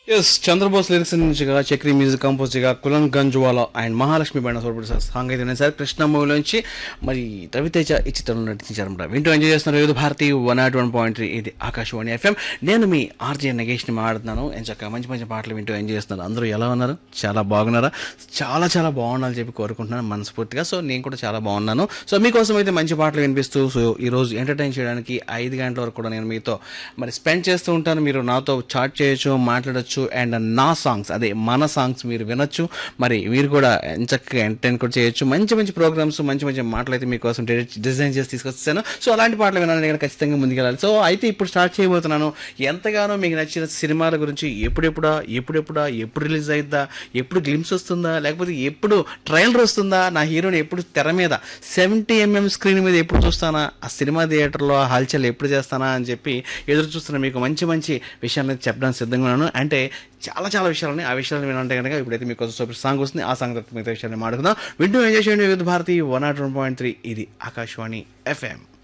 yes Chandrabose lyrics నుంచిగా Chakri music కంపోజ్గా కులన్ గంజ్వాలా అండ్ మహాలక్ష్మి బైన సోర్పడి సార్ సాంగ్ అయితే ఉన్నాయి సార్ కృష్ణ మూవీలోంచి మరి రవితేజ ఈ చిత్రంలో నటించారన్నమాట వింటూ ఎంజాయ్ చేస్తున్నారు Vividh Bharati one naught one point three ఇది ఆకాశవాణి ఎఫ్ఎం నేను మీ ఆర్జే నగేష్ని మాట్లాడుతున్నాను ఎంచక్క మంచి మంచి పాటలు వింటూ ఎంజాయ్ చేస్తున్నారు అందరూ ఎలా ఉన్నారు చాలా బాగున్నారా చాలా చాలా బాగుండాలని చెప్పి కోరుకుంటున్నాను మనస్ఫూర్తిగా సో నేను కూడా చాలా బాగున్నాను సో మీకోసం అయితే మంచి పాటలు వినిపిస్తూ సో ఈరోజు ఎంటర్టైన్ చేయడానికి ఐదు గంటల వరకు కూడా నేను మీతో మరి స్పెండ్ చేస్తూ ఉంటాను మీరు నాతో చాట్ చేయొచ్చు మాట్లాడొచ్చు అండ్ నా సాంగ్స్ అదే మన సాంగ్స్ మీరు వినొచ్చు మరి మీరు కూడా చక్కగా ఎంటర్టైన్ కూడా చేయొచ్చు మంచి మంచి ప్రోగ్రామ్స్ మంచి మంచి మాటలు అయితే మీకోసం డి- డిజైన్ చేసి తీసుకొస్తాను సో అలాంటి పాటలు వినాలని నేను ఖచ్చితంగా ముందుకెళ్ళాలి సో అయితే ఇప్పుడు స్టార్ట్ చేయబోతున్నాను ఎంతగానో మీకు నచ్చిన సినిమాల గురించి ఎప్పుడెప్పుడా ఎప్పుడెప్పుడా ఎప్పుడు రిలీజ్ అయిద్దా ఎప్పుడు గ్లిమ్స్ వస్తుందా లేకపోతే ఎప్పుడు ట్రైలర్ వస్తుందా నా హీరోని ఎప్పుడు తెర మీద సెవెంటీ ఎంఎం స్క్రీన్ మీద ఎప్పుడు చూస్తానా ఆ సినిమా థియేటర్లో ఆ హల్చల్ ఎప్పుడు చేస్తానా అని చెప్పి ఎదురు చూస్తున్న మీకు మంచి మంచి విషయాన్ని చెప్పడానికి సిద్ధంగా ఉన్నాను అంటే చాలా చాలా విషయాలని ఆ విషయాలను వినంటే కనుక ఇప్పుడైతే మీకు సూపర్ సాంగ్ వస్తుంది ఆ సాంగ్ తర్వాత మిగతా విషయాన్ని మాట్లాడుకుందాం వింటూ ఎంజాయ్ చేయండి Vividh Bharati one naught one point three ఇది ఆకాశవాణి ఎఫ్ఎం